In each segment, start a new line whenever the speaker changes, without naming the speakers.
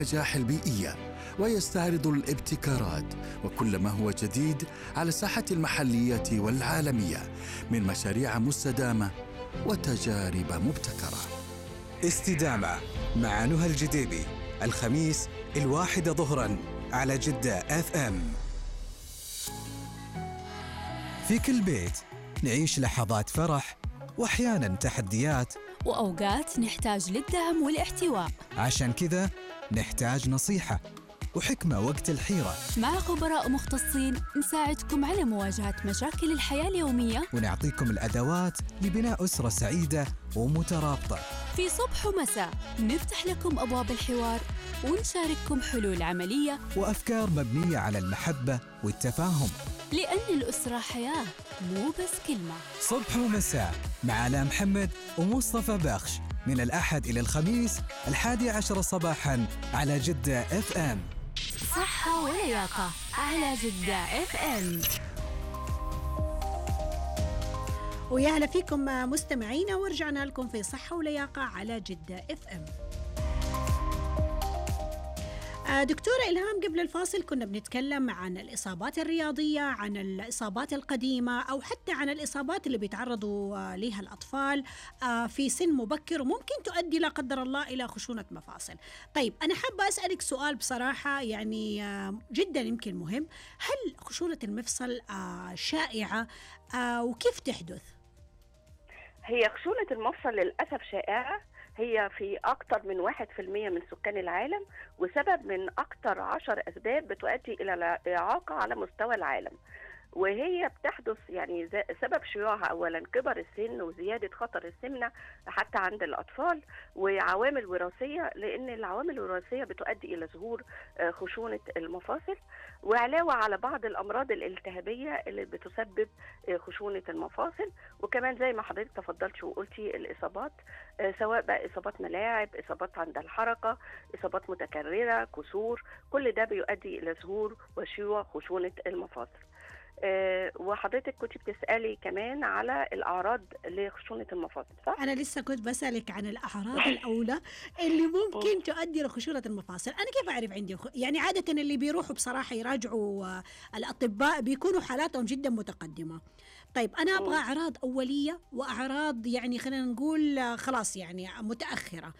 النجاح البيئية ويستعرض الابتكارات وكل ما هو جديد على الساحة المحلية والعالمية من مشاريع مستدامة وتجارب مبتكرة
استدامة مع نهى الجديبي الخميس الواحدة ظهرا على جدة اف ام في كل بيت نعيش لحظات فرح واحيانا تحديات
وأوقات نحتاج للدعم والاحتواء
عشان كذا نحتاج نصيحة وحكمة وقت الحيرة
مع خبراء مختصين نساعدكم على مواجهة مشاكل الحياة اليومية
ونعطيكم الأدوات لبناء أسرة سعيدة ومترابطة
في صبح ومساء نفتح لكم أبواب الحوار ونشارككم حلول عملية
وأفكار مبنية على المحبة والتفاهم
لأن الأسرة حياة مو بس كلمة
صبح ومساء مع آلاء محمد ومصطفى بخش من الأحد إلى الخميس الحادي عشر صباحا على جدة اف ام
صحة ولياقة على جدة اف ام
ويا هلا فيكم مستمعينا ورجعنا لكم في صحة ولياقة على جدة اف ام آه، دكتورة إلهام قبل الفاصل كنا بنتكلم عن الإصابات الرياضية عن الإصابات القديمة أو حتى عن الإصابات اللي بيتعرضوا آه، لها الأطفال آه، في سن مبكر وممكن تؤدي لا قدر الله إلى خشونة مفاصل طيب أنا حابة أسألك سؤال بصراحة يعني آه، جدا يمكن مهم هل خشونة المفصل آه، شائعة آه، وكيف تحدث؟
هي خشونة المفصل للأسف شائعة هي في أكثر من واحد في المية من سكان العالم وسبب من أكثر عشر أسباب بتؤدي إلى الإعاقة على مستوى العالم وهي بتحدث يعني ز- سبب شيوعها اولا كبر السن وزياده خطر السمنه حتى عند الاطفال وعوامل وراثيه لان العوامل الوراثيه بتؤدي الى ظهور آه، خشونه المفاصل وعلاوه على بعض الامراض الالتهابيه اللي بتسبب آه، خشونه المفاصل وكمان زي ما حضرتك تفضلت وقلتي الاصابات آه، سواء بقى اصابات ملاعب اصابات عند الحركه اصابات متكرره كسور كل ده بيؤدي الى ظهور وشيوع خشونه المفاصل آه، وحضرتك كنت بتسالي كمان على الاعراض لخشونه المفاصل صح
أنا لسه كنت بسألك عن الأعراض الأولى اللي ممكن تؤدي لخشونة المفاصل أنا كيف أعرف عندي خ... يعني عادة اللي بيروحوا بصراحة يراجعوا آه، الأطباء بيكونوا حالاتهم جدا متقدمة طيب أنا أبغى أعراض أولية وأعراض يعني خلينا نقول آه، خلاص يعني متأخرة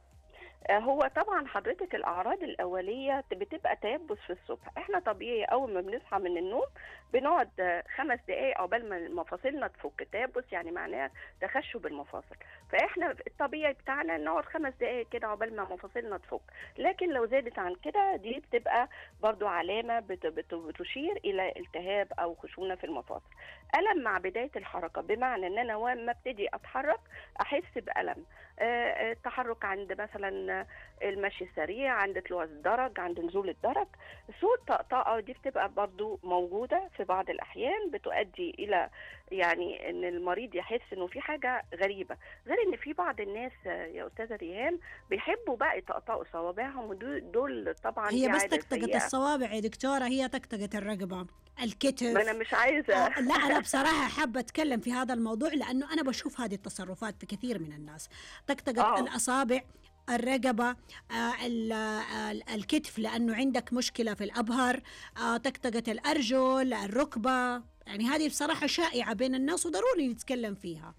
آه، هو طبعا حضرتك الاعراض الاوليه بتبقى تيبس في الصبح احنا طبيعي اول ما بنصحى من النوم بنقعد آه، خمس دقائق عقبال ما مفاصلنا تفك تيبس يعني معناها تخشب المفاصل فاحنا الطبيعي بتاعنا نقعد خمس دقائق كده عقبال ما مفاصلنا تفك لكن لو زادت عن كده دي بتبقى برضو علامه بت- بت- بتشير الى التهاب او خشونه في المفاصل الم مع بدايه الحركه بمعنى ان انا لما ابتدي اتحرك احس بالم آه، آه، التحرك عند مثلا المشي السريع عند طلوع الدرج عند نزول الدرج صوت طقطقه دي بتبقى برضو موجوده في بعض الاحيان بتؤدي الى يعني ان المريض يحس انه في حاجه غريبه غير ان في بعض الناس آه، يا استاذه ريهام بيحبوا بقى يطقطقوا صوابعهم ودول دول طبعا
هي
دي
بس
عادة
طقطقة
سيئة.
الصوابع يا دكتورة هي طقطقة الرقبة الكتف
ما انا مش عايزه
آه، لا انا بصراحه حابه اتكلم في هذا الموضوع لانه انا بشوف هذه التصرفات في كثير من الناس طقطقه
آه.
الاصابع الرقبة آه، ال- آه، الكتف لأنه عندك مشكلة في الأبهر آه، طقطقة الأرجل الركبة يعني هذه بصراحة شائعة بين الناس وضروري نتكلم فيها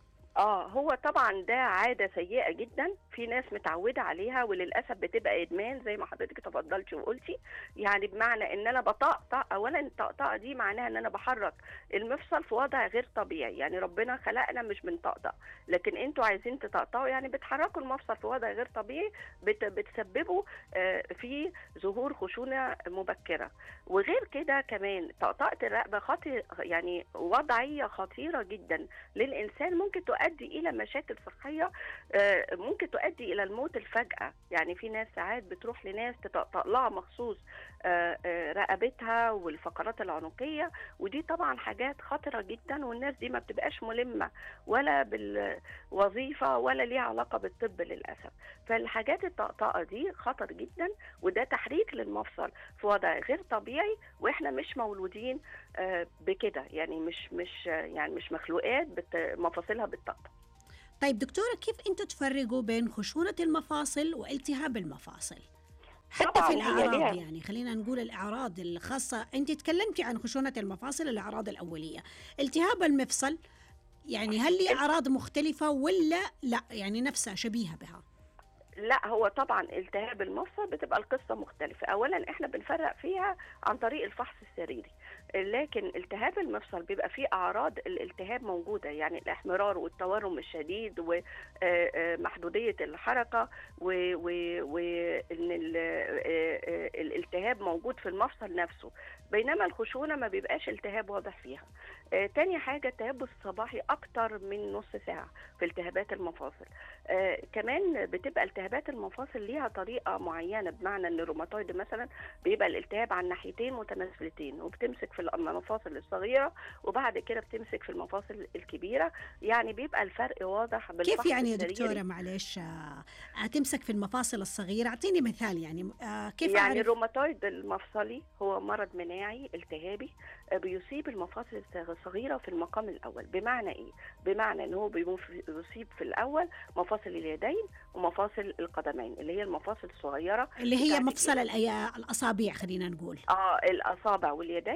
اه هو طبعا ده عاده سيئه جدا في ناس متعوده عليها وللاسف بتبقى ادمان زي ما حضرتك تفضلتي وقلتي يعني بمعنى ان انا بطقطق اولا الطقطقه دي معناها ان انا بحرك المفصل في وضع غير طبيعي يعني ربنا خلقنا مش بنطقطق لكن انتوا عايزين تطقطقوا يعني بتحركوا المفصل في وضع غير طبيعي بت بتسببوا آه، في ظهور خشونه مبكره وغير كده كمان طقطقه الرقبه خطر يعني وضعيه خطيره جدا للانسان ممكن تؤدي الى مشاكل صحيه آه، ممكن تؤدي الى الموت الفجاه يعني في ناس ساعات بتروح لناس تطقطق لها مخصوص آه، آه، رقبتها والفقرات العنقيه ودي طبعا حاجات خطره جدا والناس دي ما بتبقاش ملمه ولا بالوظيفه ولا ليها علاقه بالطب للاسف فالحاجات الطقطقه دي خطر جدا وده تحريك للمفصل في وضع غير طبيعي واحنا مش مولودين آه، بكده يعني مش مش آه، يعني مش مخلوقات بت- مفاصلها بالطقطقه
طيب دكتورة كيف أنتم تفرقوا بين خشونة المفاصل والتهاب المفاصل حتى
طبعاً
في
هي
الاعراض
ليها-
يعني خلينا نقول الاعراض الخاصه انت تكلمتي عن خشونه المفاصل الاعراض الاوليه التهاب المفصل يعني هل لي اعراض مختلفه ولا لا يعني نفسها شبيهه بها
لا هو طبعا التهاب المفصل بتبقى القصه مختلفه اولا احنا بنفرق فيها عن طريق الفحص السريري لكن التهاب المفصل بيبقى فيه اعراض الالتهاب موجوده يعني الاحمرار والتورم الشديد ومحدوديه الحركه وان الالتهاب موجود في المفصل نفسه بينما الخشونه ما بيبقاش التهاب واضح فيها آه، تاني حاجة التيبس الصباحي أكتر من نص ساعة في التهابات المفاصل آه، كمان بتبقى التهابات المفاصل ليها طريقة معينة بمعنى أن الروماتويد مثلا بيبقى الالتهاب عن ناحيتين متماثلتين وبتمسك في المفاصل الصغيرة وبعد كده بتمسك في المفاصل الكبيرة يعني بيبقى الفرق واضح بالفحص
كيف يعني يا
السريري.
دكتوره معلش آه، هتمسك في المفاصل الصغيره اعطيني مثال يعني آه، كيف
يعني
اعرف
الروماتويد المفصلي هو مرض مناعي التهابي آه، بيصيب المفاصل الصغيره في المقام الاول بمعنى ايه بمعنى ان هو بيمف- بيصيب في الاول مفاصل اليدين ومفاصل القدمين اللي هي المفاصل الصغيره
اللي هي
بتاعت
مفصل الأيا- الاصابع خلينا نقول
اه الاصابع واليدين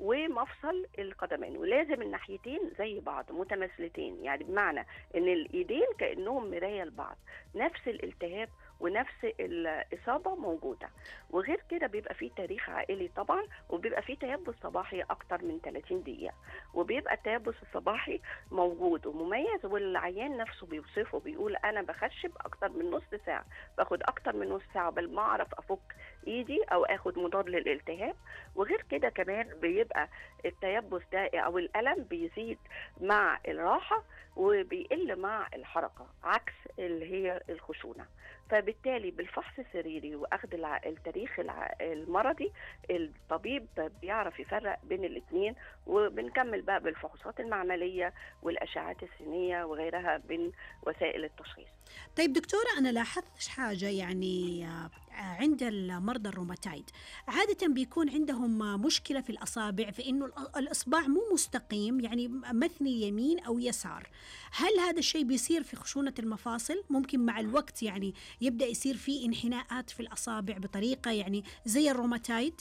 ومفصل القدمين ولازم الناحيتين زي بعض متماثلتين يعني بمعنى ان الايدين كانهم مرايه لبعض نفس الالتهاب ونفس الاصابه موجوده وغير كده بيبقى فيه تاريخ عائلي طبعا وبيبقى فيه تيبس صباحي اكتر من 30 دقيقه وبيبقى التيبس الصباحي موجود ومميز والعيان نفسه بيوصفه بيقول انا بخشب اكتر من نص ساعه باخد اكتر من نص ساعه بل ما اعرف افك ايدي او اخد مضاد للالتهاب وغير كده كمان بيبقى التيبس ده او الالم بيزيد مع الراحه وبيقل مع الحركه عكس اللي هي الخشونه فبالتالي بالفحص السريري واخذ الع- التاريخ الع- المرضي الطبيب بيعرف يفرق بين الاثنين وبنكمل بقى بالفحوصات المعمليه والاشعات السينيه وغيرها من وسائل التشخيص
طيب دكتورة أنا لاحظت حاجة يعني آه، عند المرضى الروماتايد عادة بيكون عندهم آه، مشكلة في الأصابع في إنه الأ- الإصبع مو مستقيم يعني مثني يمين أو يسار هل هذا الشيء بيصير في خشونة المفاصل ممكن مع الوقت يعني يبدأ يصير في انحناءات في الأصابع بطريقة يعني زي الروماتايد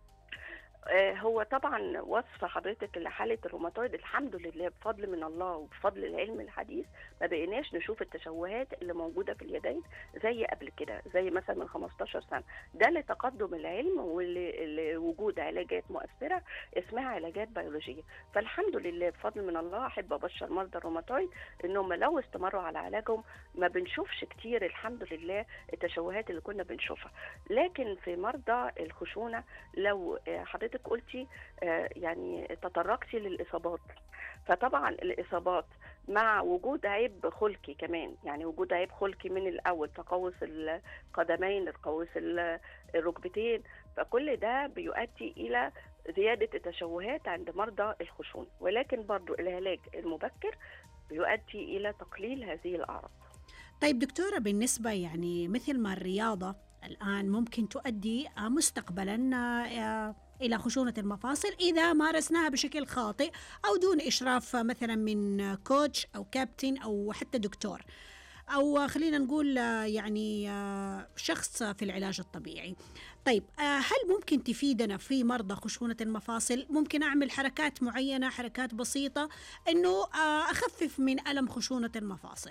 آه، هو طبعا وصف حضرتك لحاله الروماتويد الحمد لله بفضل من الله وبفضل العلم الحديث ما بقيناش نشوف التشوهات اللي موجوده في اليدين زي قبل كده زي مثلا من 15 سنه ده لتقدم العلم ولوجود علاجات مؤثره اسمها علاجات بيولوجيه فالحمد لله بفضل من الله احب ابشر مرضى الروماتويد انهم لو استمروا على علاجهم ما بنشوفش كتير الحمد لله التشوهات اللي كنا بنشوفها لكن في مرضى الخشونه لو آه، حضرتك قلتي آه، يعني تطرقتي للاصابات فطبعا الاصابات مع وجود عيب خلقي كمان يعني وجود عيب خلقي من الاول تقوس القدمين تقوس ال- الركبتين فكل ده بيؤدي الى زياده التشوهات عند مرضى الخشونه ولكن برضو العلاج المبكر بيؤدي الى تقليل هذه الاعراض
طيب دكتورة بالنسبة يعني مثل ما الرياضة الآن ممكن تؤدي آه، مستقبلا آه، إلى خشونة المفاصل إذا مارسناها بشكل خاطئ أو دون إشراف آه، مثلا من آه، كوتش أو كابتن أو حتى دكتور أو آه، خلينا نقول آه، يعني آه، شخص في العلاج الطبيعي طيب آه، هل ممكن تفيدنا في مرضى خشونة المفاصل ممكن أعمل حركات معينة حركات بسيطة أنه آه، أخفف من ألم خشونة المفاصل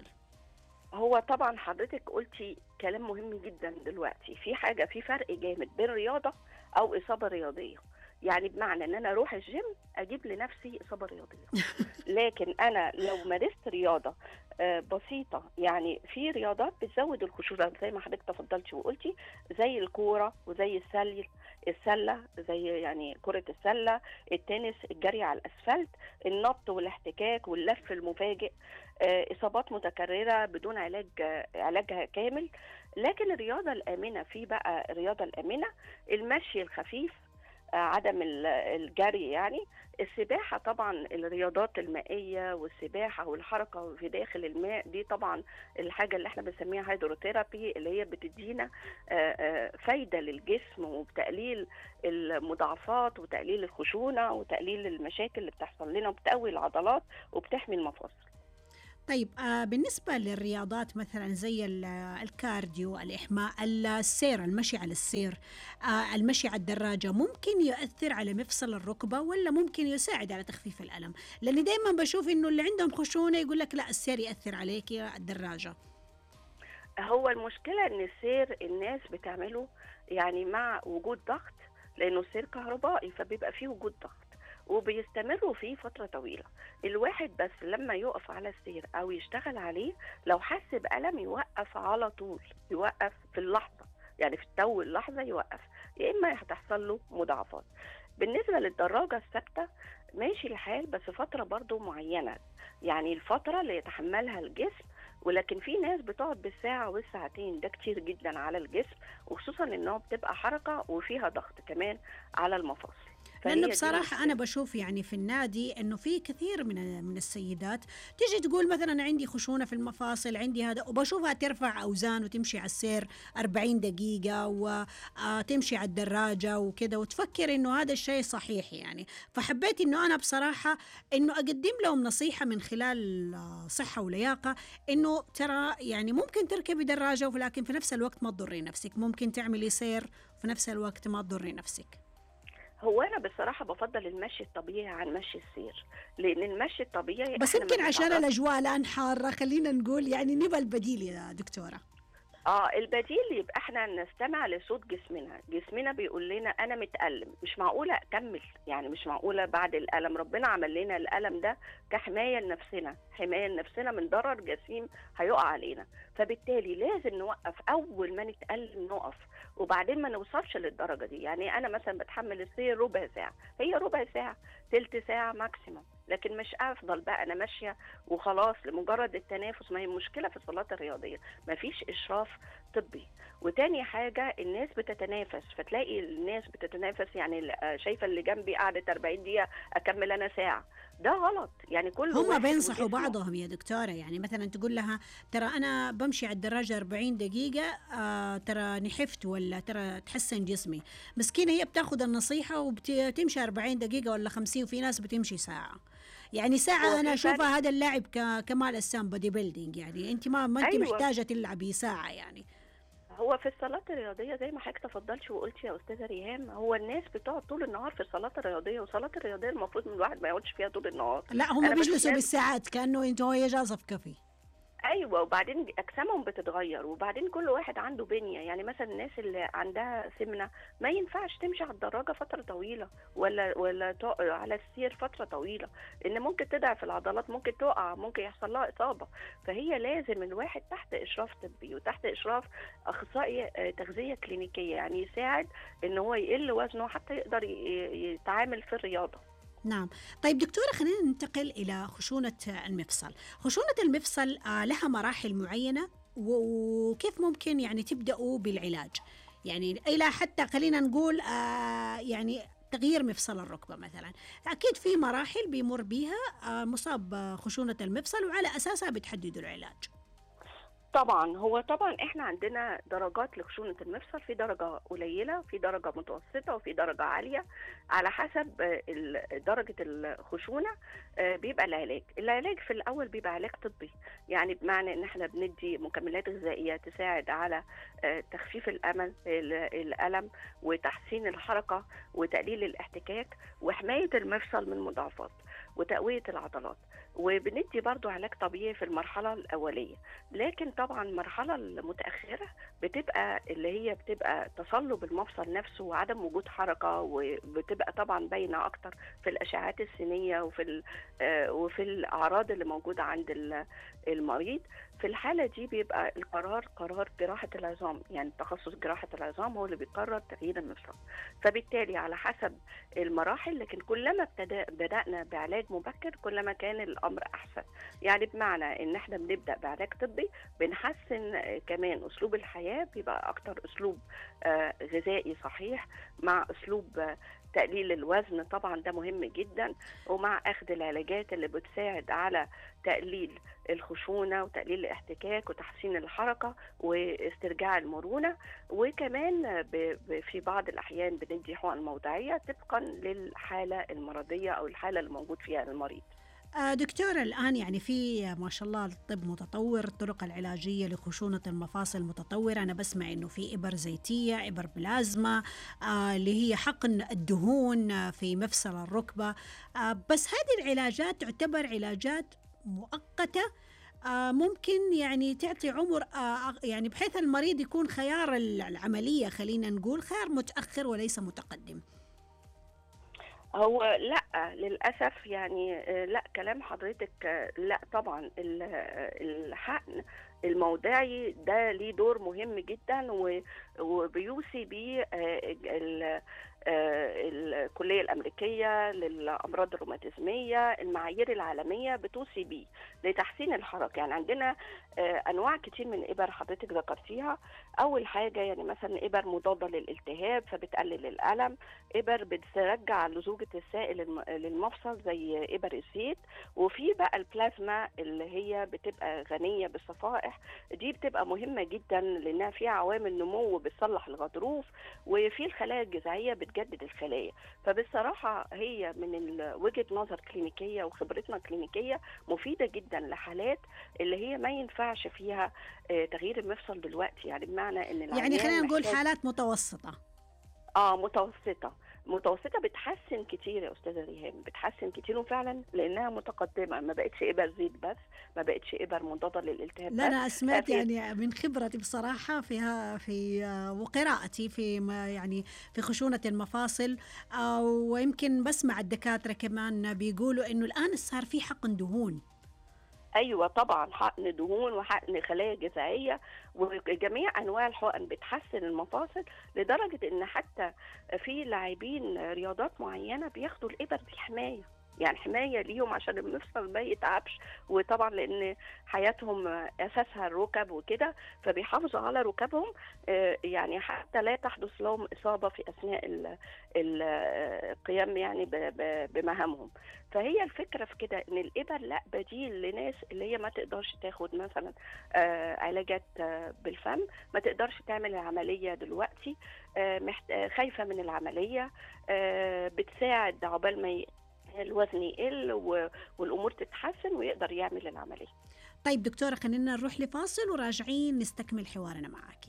هو طبعا حضرتك قلتي كلام مهم جدا دلوقتي في حاجه في فرق جامد بين رياضه او اصابه رياضيه يعني بمعنى ان انا اروح الجيم اجيب لنفسي اصابه رياضيه لكن انا لو مارست رياضه آه، بسيطه يعني في رياضات بتزود الخشونه زي ما حضرتك تفضلتي وقلتي زي الكوره وزي السله السله زي يعني كره السله التنس الجري على الاسفلت النط والاحتكاك واللف المفاجئ آه، اصابات متكرره بدون علاج آه، علاجها كامل لكن الرياضه الامنه في بقى الرياضه الامنه المشي الخفيف آه، عدم ال- الجري يعني السباحة طبعا الرياضات المائية والسباحة والحركة في داخل الماء دي طبعا الحاجة اللي احنا بنسميها هيدروثيرابي اللي هي بتدينا آه، آه، فايدة للجسم وبتقليل المضاعفات وتقليل الخشونة وتقليل المشاكل اللي بتحصل لنا وبتقوي العضلات وبتحمي المفاصل
طيب آه بالنسبة للرياضات مثلا زي ال- الكارديو الإحماء السير المشي على السير آه المشي على الدراجة ممكن يؤثر على مفصل الركبة ولا ممكن يساعد على تخفيف الألم لأني دايما بشوف إنه اللي عندهم خشونة يقول لك لا السير يأثر عليك يا الدراجة
هو المشكلة ان السير الناس بتعمله يعني مع وجود ضغط لانه السير كهربائي فبيبقى فيه وجود ضغط وبيستمروا فيه فترة طويلة الواحد بس لما يقف على السير او يشتغل عليه لو حس بألم يوقف على طول يوقف في اللحظة يعني في التو اللحظة يوقف يا اما هتحصل له مضاعفات بالنسبة للدراجة الثابتة ماشي الحال بس فترة برضو معينة يعني الفترة اللي يتحملها الجسم ولكن في ناس بتقعد بالساعة والساعتين ده كتير جدا على الجسم وخصوصا انه بتبقى حركة وفيها ضغط كمان على المفاصل فهي
لانه
دي
بصراحه
المشكلة.
انا بشوف يعني في النادي انه في كثير من من السيدات تيجي تقول مثلا عندي خشونه في المفاصل عندي هذا وبشوفها ترفع اوزان وتمشي على السير 40 دقيقه وتمشي على الدراجه وكذا وتفكر انه هذا الشيء صحيح يعني فحبيت انه انا بصراحه انه اقدم لهم نصيحه من خلال آه، صحه ولياقه انه ترى يعني ممكن تركبي دراجه ولكن في نفس الوقت ما تضري نفسك ممكن تعملي سير وفي نفس الوقت ما تضري نفسك
هو انا بصراحة بفضل المشي الطبيعي عن مشي السير لان المشي الطبيعي
بس
إحنا ما
يمكن عشان
بنتعرض-
الاجواء الان حاره خلينا نقول يعني نبى البديل يا دكتوره
اه البديل يبقى احنا نستمع لصوت جسمنا جسمنا بيقول لنا انا متألم مش معقولة اكمل يعني مش معقولة بعد الألم ربنا عمل لنا الألم ده كحماية لنفسنا حماية لنفسنا من ضرر جسيم هيقع علينا فبالتالي لازم نوقف اول ما نتألم نقف وبعدين ما نوصلش للدرجة دي يعني انا مثلا بتحمل السير ربع ساعة هي ربع ساعة تلت ساعة ماكسيموم لكن مش افضل بقى انا ماشيه وخلاص لمجرد التنافس ما هي المشكله في الصالات الرياضيه ما فيش اشراف طبي وتاني حاجه الناس بتتنافس فتلاقي الناس بتتنافس يعني ال- آه، شايفه اللي جنبي قعدت 40 دقيقه اكمل انا ساعه ده غلط يعني كل
هم
واحد
بينصحوا
وجسمه.
بعضهم يا دكتوره يعني مثلا تقول لها ترى انا بمشي على الدراجه 40 دقيقه آه ترى نحفت ولا ترى تحسن جسمي مسكينه هي بتاخذ النصيحه وبتمشي 40 دقيقه ولا 50 وفي ناس بتمشي ساعه يعني ساعة
هو
أنا
في فرق.
أشوفها هذا اللاعب ك- كمال السام بودي بيلدينج يعني أنت ما ما أنت
أيوة.
محتاجة تلعبي ساعة يعني
هو في الصالات الرياضيه زي ما حضرتك تفضلتي وقلتي يا استاذه ريهام هو الناس بتقعد طول النهار في الصالات الرياضيه والصالات الرياضيه المفروض من الواحد ما يقعدش فيها طول النهار
لا هم
أنا بشوف
بيجلسوا
ناس-
بالساعات كأنه أنتوا هي جازة في كافي
ايوه وبعدين اجسامهم بتتغير وبعدين كل واحد عنده بنيه يعني مثلا الناس اللي عندها سمنه ما ينفعش تمشي على الدراجه فتره طويله ولا ولا تق- على السير فتره طويله لان ممكن تضعف العضلات ممكن تقع ممكن يحصل لها اصابه فهي لازم الواحد تحت اشراف طبي وتحت اشراف اخصائي آه، تغذيه كلينيكيه يعني يساعد ان هو يقل وزنه حتى يقدر ي- يتعامل في الرياضه
نعم طيب دكتورة خلينا ننتقل إلى خشونة المفصل خشونة المفصل آه، لها مراحل معينة و- وكيف ممكن يعني تبدأوا بالعلاج يعني إلى حتى خلينا نقول آه، يعني تغيير مفصل الركبة مثلا أكيد في مراحل بيمر بيها آه، مصاب آه، خشونة المفصل وعلى أساسها بتحددوا العلاج
طبعا هو طبعا احنا عندنا درجات لخشونة المفصل في درجة قليلة في درجة متوسطة وفي درجة عالية على حسب آه، ال- درجة الخشونة آه، بيبقى العلاج العلاج في الأول بيبقى علاج طبي يعني بمعنى ان احنا بندي مكملات غذائية تساعد على آه، تخفيف الأمل ال- الألم وتحسين الحركة وتقليل الاحتكاك وحماية المفصل من مضاعفات وتقوية العضلات وبندي برضو علاج طبيعي في المرحلة الأولية لكن طبعا المرحلة المتأخرة بتبقى اللي هي بتبقى تصلب المفصل نفسه وعدم وجود حركة وبتبقى طبعا باينة أكتر في الأشعات السينية وفي ال- آه، وفي الأعراض اللي موجودة عند ال- المريض في الحالة دي بيبقى القرار قرار جراحة العظام يعني تخصص جراحة العظام هو اللي بيقرر تغيير المفصل فبالتالي على حسب المراحل لكن كلما ابتدى بدأنا بعلاج مبكر كلما كان الأمر أحسن يعني بمعنى ان احنا بنبدا بعلاج طبي بنحسن آه، كمان اسلوب الحياه بيبقى اكتر اسلوب آه، غذائي صحيح مع اسلوب آه، تقليل الوزن طبعا ده مهم جدا ومع اخذ العلاجات اللي بتساعد على تقليل الخشونه وتقليل الاحتكاك وتحسين الحركه واسترجاع المرونه وكمان آه، ب- ب- في بعض الاحيان بندي حقن موضعيه طبقا للحاله المرضيه او الحاله اللي موجود فيها المريض
آه، دكتورة الآن يعني في ما شاء الله الطب متطور الطرق العلاجية لخشونة المفاصل متطورة أنا بسمع إنه في إبر زيتية إبر بلازما آه، اللي هي حقن الدهون آه، في مفصل الركبة آه، بس هذه العلاجات تعتبر علاجات مؤقتة آه، ممكن يعني تعطي عمر آه، يعني بحيث المريض يكون خيار العملية خلينا نقول خيار متأخر وليس متقدم
هو لا للاسف يعني آه، لا كلام حضرتك آه، لا طبعا ال- آه، الحقن الموضعي ده ليه دور مهم جدا و- وبيوصي بيه آه، ال- آه، الكليه الامريكيه للامراض الروماتيزميه المعايير العالميه بتوصي بيه لتحسين الحركه يعني عندنا آه، انواع كتير من الابر حضرتك ذكرتيها اول حاجه يعني مثلا ابر مضاده للالتهاب فبتقلل الالم ابر بترجع لزوجه السائل الم- للمفصل زي ابر الزيت وفي بقى البلازما اللي هي بتبقى غنيه بالصفائح دي بتبقى مهمه جدا لانها فيها عوامل نمو بتصلح الغضروف وفي الخلايا الجذعيه بتجدد الخلايا فبصراحه هي من ال- وجهه نظر كلينيكيه وخبرتنا كلينيكيه مفيده جدا لحالات اللي هي ما ينفعش فيها آه، تغيير المفصل دلوقتي يعني بمعنى ان
يعني
العيان
خلينا نقول
محتاج-
حالات متوسطة
اه متوسطة متوسطة بتحسن كتير يا أستاذة ريهام بتحسن كتير وفعلا لأنها متقدمة ما بقتش إبر زيت بس ما بقتش إبر مضادة للالتهاب
لا
بس
أنا سمعت
في-
يعني من خبرتي بصراحة فيها في آه، وقراءتي في ما يعني في خشونة المفاصل آه، ويمكن بسمع الدكاترة كمان بيقولوا إنه الآن صار في حقن دهون
أيوة طبعا حقن دهون وحقن خلايا جذعية وجميع أنواع الحقن بتحسن المفاصل لدرجة إن حتى في لاعبين رياضات معينة بياخدوا الإبر دي حماية يعني حماية ليهم عشان المفصل ما يتعبش وطبعا لأن حياتهم أساسها الركب وكده فبيحافظوا على ركبهم آه، يعني حتى لا تحدث لهم إصابة في أثناء ال- ال- القيام يعني ب- ب- بمهامهم فهي الفكرة في كده إن الإبر لا بديل لناس اللي هي ما تقدرش تاخد مثلا آه، علاجات آه، بالفم ما تقدرش تعمل العملية دلوقتي آه، محت- آه، خايفة من العملية آه، بتساعد عقبال ما ي- الوزن يقل و- والامور تتحسن ويقدر يعمل العمليه
طيب دكتورة خلينا نروح لفاصل وراجعين نستكمل حوارنا معاكي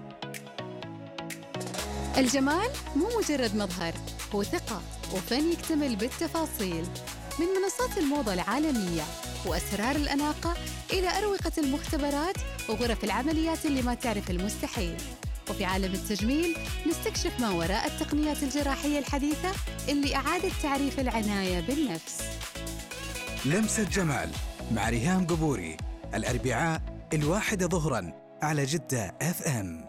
الجمال مو مجرد مظهر هو ثقة وفن يكتمل بالتفاصيل من منصات الموضة العالمية وأسرار الأناقة إلى أروقة المختبرات وغرف العمليات اللي ما تعرف المستحيل وفي عالم التجميل نستكشف ما وراء التقنيات الجراحية الحديثة اللي أعادت تعريف العناية بالنفس
لمسة جمال مع ريهام قبوري الأربعاء الواحدة ظهرا على جدة اف ام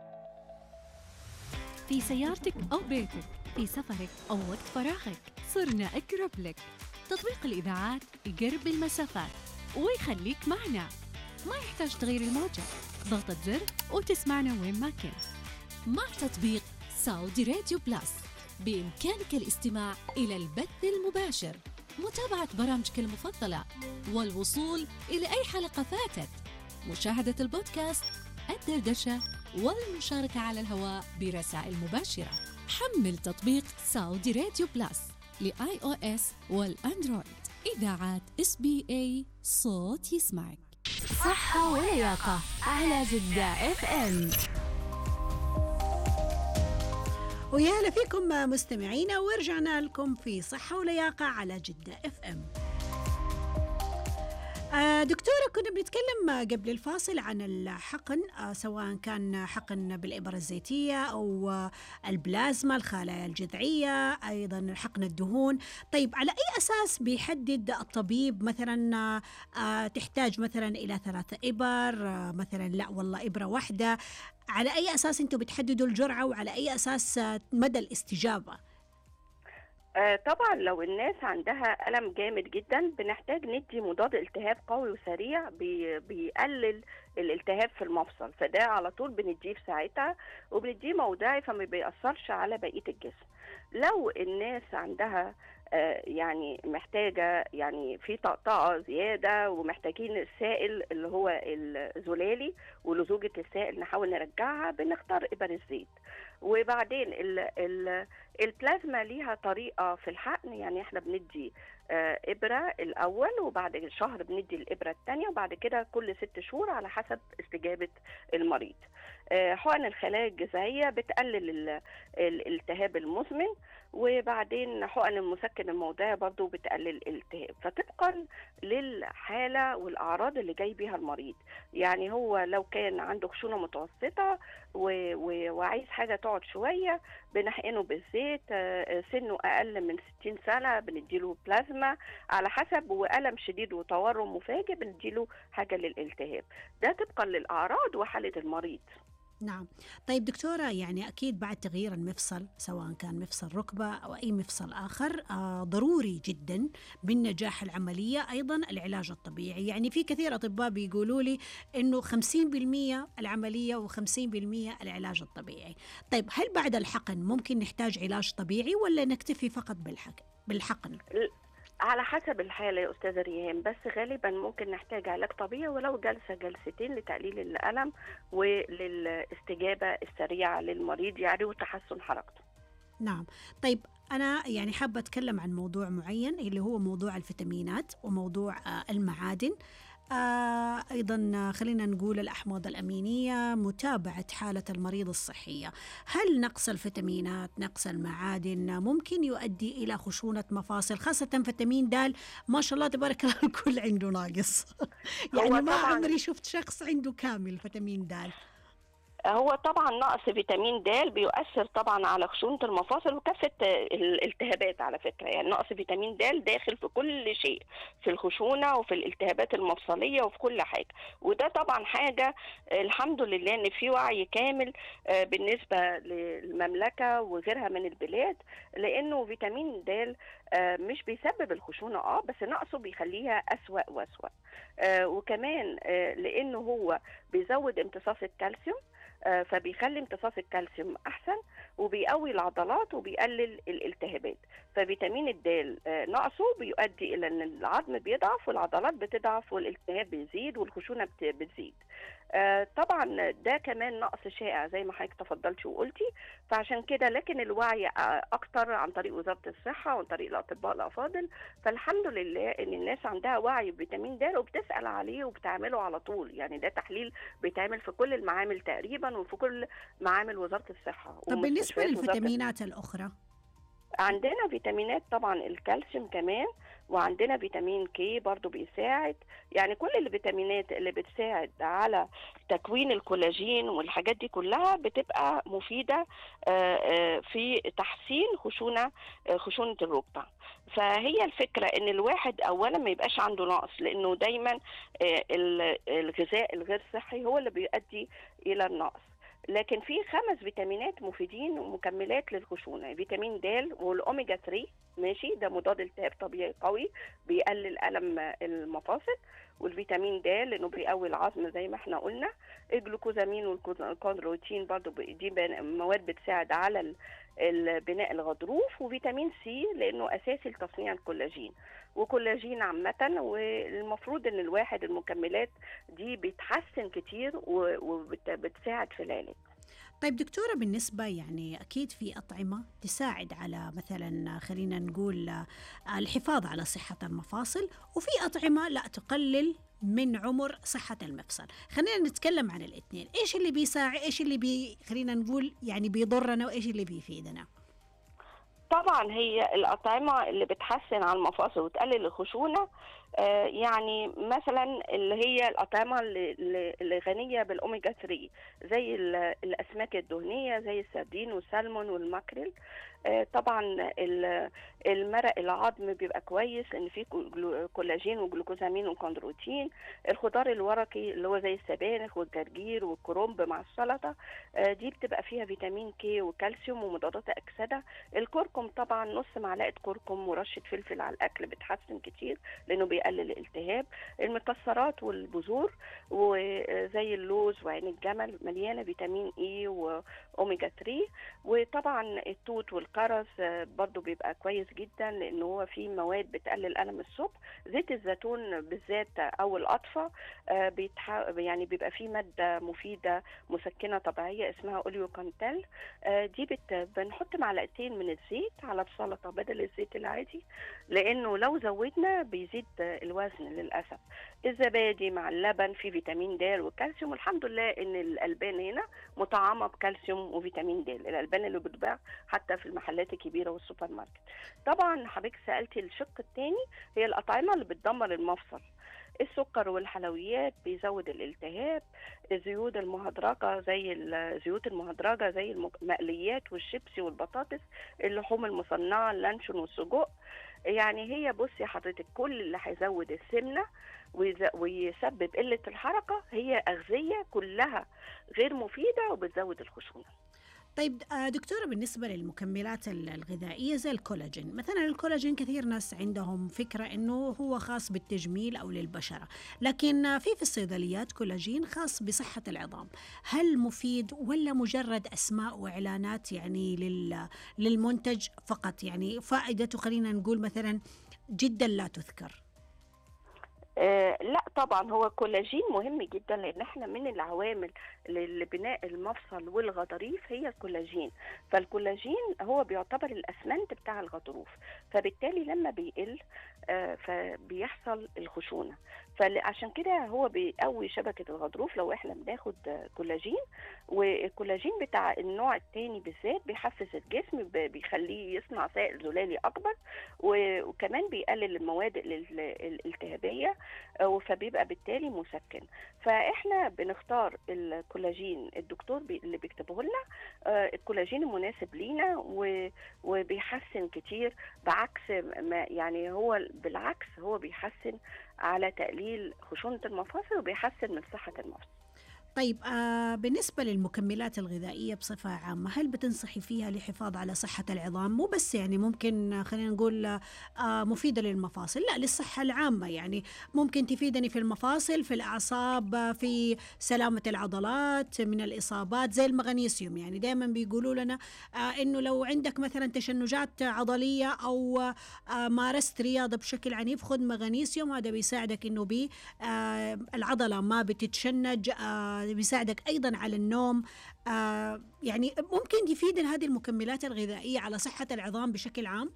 في سيارتك أو بيتك في سفرك أو وقت فراغك صرنا أقرب لك تطبيق الإذاعات يقرب المسافات ويخليك معنا ما يحتاج تغير الموجة ضغطة زر وتسمعنا وين ما كنت
مع تطبيق ساودي راديو بلس بإمكانك الاستماع إلى البث المباشر متابعة برامجك المفضلة والوصول إلى أي حلقة فاتت مشاهدة البودكاست الدردشة والمشاركة على الهواء برسائل مباشرة حمل تطبيق ساودي راديو بلس لآي أو إس والأندرويد إذاعات اس بي اي صوت يسمعك
صحة ولياقة على جدة اف ام
ويا هلا فيكم مستمعينا ورجعنا لكم في صحة ولياقة على جدة اف ام آه، دكتورة كنا بنتكلم قبل الفاصل عن الحقن آه، سواء كان حقن بالإبر الزيتية أو آه، البلازما الخلايا الجذعية أيضا حقن الدهون طيب على أي أساس بيحدد الطبيب مثلا آه، آه، تحتاج مثلا إلى ثلاثة إبر آه، مثلا لا والله إبرة واحدة على أي أساس أنتم بتحددوا الجرعة وعلى أي أساس آه، مدى الاستجابة
آه، طبعا لو الناس عندها ألم جامد جدا بنحتاج ندي مضاد التهاب قوي وسريع بي بيقلل الالتهاب في المفصل فده على طول بنديه في ساعتها وبنديه موضعي فما بيأثرش على بقية الجسم لو الناس عندها آه، يعني محتاجة يعني في طقطقة زيادة ومحتاجين السائل اللي هو الزلالي ولزوجة السائل نحاول نرجعها بنختار إبر الزيت وبعدين ال ال البلازما ليها طريقة في الحقن يعني احنا بندي آه، ابره الاول وبعد شهر بندي الابره الثانيه وبعد كده كل ست شهور على حسب استجابه المريض آه، حقن الخلايا الجذعيه بتقلل ال- الالتهاب المزمن وبعدين حقن المسكن الموضعي برضو بتقلل الالتهاب فطبقا للحاله والاعراض اللي جاي بيها المريض يعني هو لو كان عنده خشونه متوسطه و... و... وعايز حاجه تقعد شويه بنحقنه بالزيت آه، سنه اقل من 60 سنه بنديله بلازما على حسب والم شديد وتورم مفاجئ بنديله حاجه للالتهاب ده طبقا للاعراض وحاله المريض
نعم طيب دكتورة يعني أكيد بعد تغيير المفصل سواء كان مفصل ركبة أو أي مفصل آخر آه ضروري جدا من نجاح العملية أيضا العلاج الطبيعي يعني في كثير أطباء بيقولوا لي أنه 50% العملية و50% العلاج الطبيعي طيب هل بعد الحقن ممكن نحتاج علاج طبيعي ولا نكتفي فقط بالحقن بالحقن
على حسب الحالة يا أستاذة ريهام بس غالبا ممكن نحتاج علاج طبيعي ولو جلسة جلستين لتقليل الألم وللاستجابة السريعة للمريض يعني وتحسن حركته
نعم طيب أنا يعني حابة أتكلم عن موضوع معين اللي هو موضوع الفيتامينات وموضوع آه، المعادن آه أيضا آه، خلينا نقول الأحماض الأمينية متابعة حالة المريض الصحية هل نقص الفيتامينات نقص المعادن ممكن يؤدي إلى خشونة مفاصل خاصة فيتامين د ما شاء الله تبارك الله الكل عنده ناقص يعني
هو
ما
طبعاً-
عمري شفت شخص عنده كامل فيتامين د
هو طبعا نقص فيتامين د بيؤثر طبعا على خشونه المفاصل وكافه الالتهابات على فكره يعني نقص فيتامين د داخل في كل شيء في الخشونه وفي الالتهابات المفصليه وفي كل حاجه وده طبعا حاجه الحمد لله ان في وعي كامل آه، بالنسبه للمملكه وغيرها من البلاد لانه فيتامين د آه، مش بيسبب الخشونه اه بس نقصه بيخليها اسوا واسوا آه، وكمان آه، لانه هو بيزود امتصاص الكالسيوم آه، فبيخلي امتصاص الكالسيوم احسن وبيقوي العضلات وبيقلل الالتهابات ففيتامين الد آه، نقصه بيؤدي الى ان العظم بيضعف والعضلات بتضعف والالتهاب بيزيد والخشونه بت- بتزيد آه، طبعا ده كمان نقص شائع زي ما حضرتك تفضلتي وقلتي فعشان كده لكن الوعي آه، اكتر عن طريق وزاره الصحه وعن طريق الاطباء الافاضل فالحمد لله ان الناس عندها وعي بفيتامين د وبتسال عليه وبتعمله على طول يعني ده تحليل بيتعمل في كل المعامل تقريبا وفي كل معامل وزاره الصحه
طب بالنسبة
ومستشفيات وزارة
للفيتامينات الأخرى
عندنا فيتامينات طبعا الكالسيوم كمان وعندنا فيتامين كي برضو بيساعد يعني كل الفيتامينات اللي بتساعد على تكوين الكولاجين والحاجات دي كلها بتبقى مفيدة آه، آه، في تحسين خشونة آه، خشونة الركبة فهي الفكرة ان الواحد اولا ما يبقاش عنده نقص لانه دايما آه، ال- الغذاء الغير صحي هو اللي بيؤدي الى النقص لكن في خمس فيتامينات مفيدين ومكملات للخشونه فيتامين د والاوميجا 3 ماشي ده مضاد التهاب طبيعي قوي بيقلل الم المفاصل والفيتامين د لانه بيقوي العظم زي ما احنا قلنا الجلوكوزامين والكوندروتين برضو ب- دي بن- مواد بتساعد على ال- البناء الغضروف وفيتامين سي لانه اساسي لتصنيع الكولاجين وكولاجين عامة والمفروض ان الواحد المكملات دي بتحسن كتير وبتساعد في العلاج
طيب دكتورة بالنسبة يعني أكيد في أطعمة تساعد على مثلا خلينا نقول آه، الحفاظ على صحة المفاصل وفي أطعمة لا تقلل من عمر صحة المفصل خلينا نتكلم عن الاثنين إيش اللي بيساعد إيش اللي بي خلينا نقول يعني بيضرنا وإيش اللي بيفيدنا
طبعا هي الأطعمة اللي بتحسن على المفاصل وتقلل الخشونة آه، يعني مثلا اللي هي الأطعمة اللي- اللي اللي غنية بالأوميجا 3 زي ال- الأسماك الدهنية زي السردين والسلمون والماكريل آه، طبعا ال- المرق العظم بيبقى كويس ان فيه كو- كولاجين وجلوكوزامين وكوندروتين الخضار الورقي اللي هو زي السبانخ والجرجير والكرنب مع السلطه آه، دي بتبقى فيها فيتامين كي وكالسيوم ومضادات اكسده الكركم طبعا نص معلقه كركم ورشه فلفل على الاكل بتحسن كتير لانه بيقلل الالتهاب المكسرات والبذور وزي اللوز وعين الجمل مليانه فيتامين اي و- اوميجا 3 وطبعا التوت والكرز آه، برضو بيبقى كويس جدا لان هو فيه مواد بتقلل الم الصبح زيت الزيتون بالذات او القطفه آه، بيتح... يعني بيبقى فيه ماده مفيده مسكنه طبيعيه اسمها اوليوكانتال آه، دي بت... بنحط معلقتين من الزيت على السلطه بدل الزيت العادي لانه لو زودنا بيزيد الوزن للاسف الزبادي مع اللبن فيه فيتامين د وكالسيوم والحمد لله ان الالبان هنا مطعمه بكالسيوم وفيتامين د الالبان اللي بتباع حتى في المحلات الكبيره والسوبر ماركت طبعا حضرتك سالتي الشق الثاني هي الاطعمه اللي بتدمر المفصل السكر والحلويات بيزود الالتهاب الزيوت المهدرجة زي الزيوت المهدرجة زي المقليات والشيبسي والبطاطس اللحوم المصنعة اللانشون والسجق يعني هي بصي حضرتك كل اللي هيزود السمنة ويز- ويسبب قلة الحركة هي أغذية كلها غير مفيدة وبتزود الخشونة
طيب آه، دكتورة بالنسبة للمكملات ال- الغذائية زي الكولاجين مثلا الكولاجين كثير ناس عندهم فكرة أنه هو خاص بالتجميل أو للبشرة لكن آه، في في الصيدليات كولاجين خاص بصحة العظام هل مفيد ولا مجرد أسماء وإعلانات يعني لل- للمنتج فقط يعني فائدته خلينا نقول مثلا جدا لا تذكر
آه لا طبعا هو الكولاجين مهم جدا لان احنا من العوامل لبناء المفصل والغضاريف هي الكولاجين فالكولاجين هو بيعتبر الاسمنت بتاع الغضروف فبالتالي لما بيقل آه فبيحصل الخشونه فعشان كده هو بيقوي شبكه الغضروف لو احنا بناخد آه، كولاجين والكولاجين بتاع النوع الثاني بالذات بيحفز الجسم ب- بيخليه يصنع سائل زلالي اكبر و- وكمان بيقلل المواد ال- ال- الالتهابيه آه، فبيبقى بالتالي مسكن فاحنا بنختار الكولاجين الدكتور بي اللي بيكتبه لنا آه، الكولاجين المناسب لينا و- وبيحسن كتير بعكس ما يعني هو بالعكس هو بيحسن على تقليل خشونة المفاصل وبيحسن من صحة المفصل
طيب آه بالنسبة للمكملات الغذائية بصفة عامة هل بتنصحي فيها للحفاظ على صحة العظام مو بس يعني ممكن آه، خلينا نقول آه مفيدة للمفاصل لا للصحة العامة يعني ممكن تفيدني في المفاصل في الأعصاب آه، في سلامة العضلات من الإصابات زي المغنيسيوم يعني دائما بيقولوا لنا آه إنه لو عندك مثلا تشنجات عضلية أو آه مارست رياضة بشكل عنيف خذ مغنيسيوم هذا بيساعدك إنه بي آه العضلة ما بتتشنج آه بيساعدك أيضا على النوم آه يعني ممكن يفيد هذه المكملات الغذائية على صحة العظام بشكل عام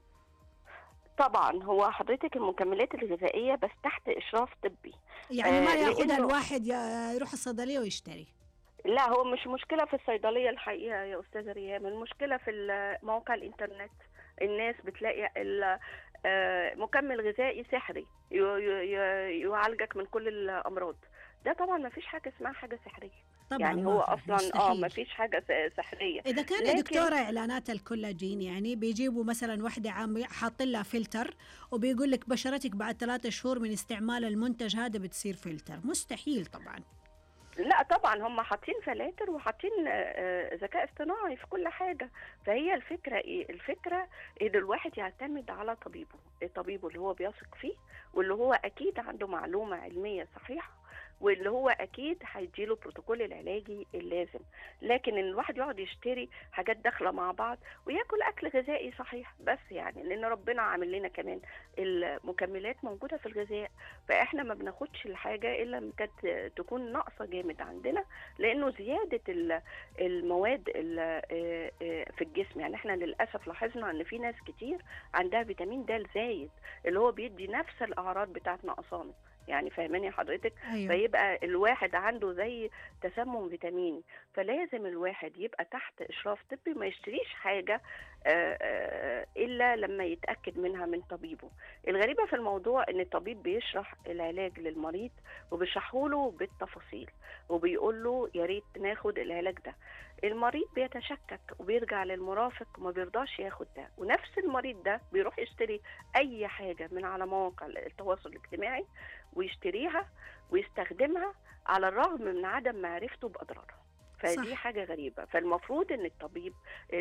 طبعا هو حضرتك المكملات الغذائية بس تحت إشراف طبي
يعني ما
آه،
ياخذها
لأنه-
الواحد ي- يروح الصيدلية ويشتري
لا هو مش مشكلة في الصيدلية الحقيقة يا أستاذة ريهام المشكلة في ال- مواقع الإنترنت الناس بتلاقي ال- آه، مكمل غذائي سحري ي- ي- ي- يعالجك من كل الأمراض ده طبعا ما فيش حاجة اسمها حاجة سحرية
طبعا
يعني
ما
هو
في،
أصلا اه
مستحيل.
ما فيش حاجة س- سحرية
إذا كان يا
لكن-
دكتورة إعلانات الكولاجين يعني بيجيبوا مثلا واحدة عام حاطين لها فلتر وبيقول لك بشرتك بعد ثلاثة شهور من استعمال المنتج هذا بتصير فلتر مستحيل طبعا
لا طبعا هم حاطين فلاتر وحاطين آه، آه، ذكاء اصطناعي في كل حاجه فهي الفكره ايه الفكره ان الواحد يعتمد على طبيبه طبيبه اللي هو بيثق فيه واللي هو اكيد عنده معلومه علميه صحيحه واللي هو اكيد هيديله بروتوكول العلاجي اللازم لكن ان الواحد يقعد يشتري حاجات داخله مع بعض وياكل اكل غذائي صحيح بس يعني لان ربنا عامل لنا كمان المكملات موجوده في الغذاء فاحنا ما بناخدش الحاجه الا لما كانت تكون ناقصه جامد عندنا لانه زياده ال- المواد ال- آه، آه، في الجسم يعني احنا للاسف لاحظنا ان في ناس كتير عندها فيتامين د زايد اللي هو بيدي نفس الاعراض بتاعت نقصانه يعني فاهماني حضرتك
أيوة.
فيبقى الواحد عنده زي تسمم فيتاميني فلازم الواحد يبقى تحت اشراف طبي ما يشتريش حاجه آه، آه، الا لما يتاكد منها من طبيبه الغريبه في الموضوع ان الطبيب بيشرح العلاج للمريض وبيشرحه له بالتفاصيل وبيقول له يا ريت ناخد العلاج ده المريض بيتشكك وبيرجع للمرافق وما بيرضاش ياخد ده ونفس المريض ده بيروح يشتري اي حاجه من على مواقع التواصل الاجتماعي ويشتريها ويستخدمها على الرغم من عدم معرفته باضرارها فدي
صح.
حاجه غريبه فالمفروض ان الطبيب إن يشرح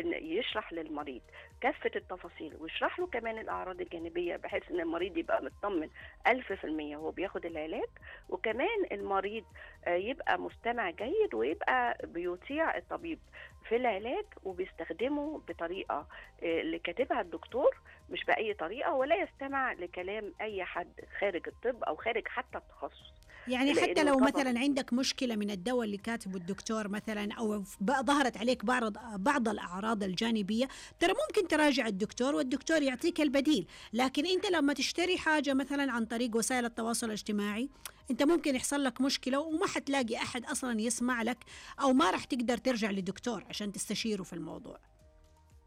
يشرح للمريض كافة التفاصيل ويشرح له كمان الأعراض الجانبية بحيث إن المريض يبقى مطمن ألف في المية وهو بياخد العلاج وكمان المريض آه، يبقى مستمع جيد ويبقى بيطيع الطبيب في العلاج وبيستخدمه بطريقة آه، اللي كاتبها الدكتور مش بأي طريقة ولا يستمع لكلام أي حد خارج الطب أو خارج حتى التخصص
يعني
لأنه
حتى لو
طبعاً-
مثلا عندك مشكله من الدواء اللي كاتبه الدكتور مثلا او ب- ظهرت عليك بعض بعض الاعراض الجانبيه ترى ممكن تراجع الدكتور والدكتور يعطيك البديل لكن انت لما تشتري حاجه مثلا عن طريق وسائل التواصل الاجتماعي انت ممكن يحصل لك مشكله وما حتلاقي احد اصلا يسمع لك او ما راح تقدر ترجع لدكتور عشان تستشيره في الموضوع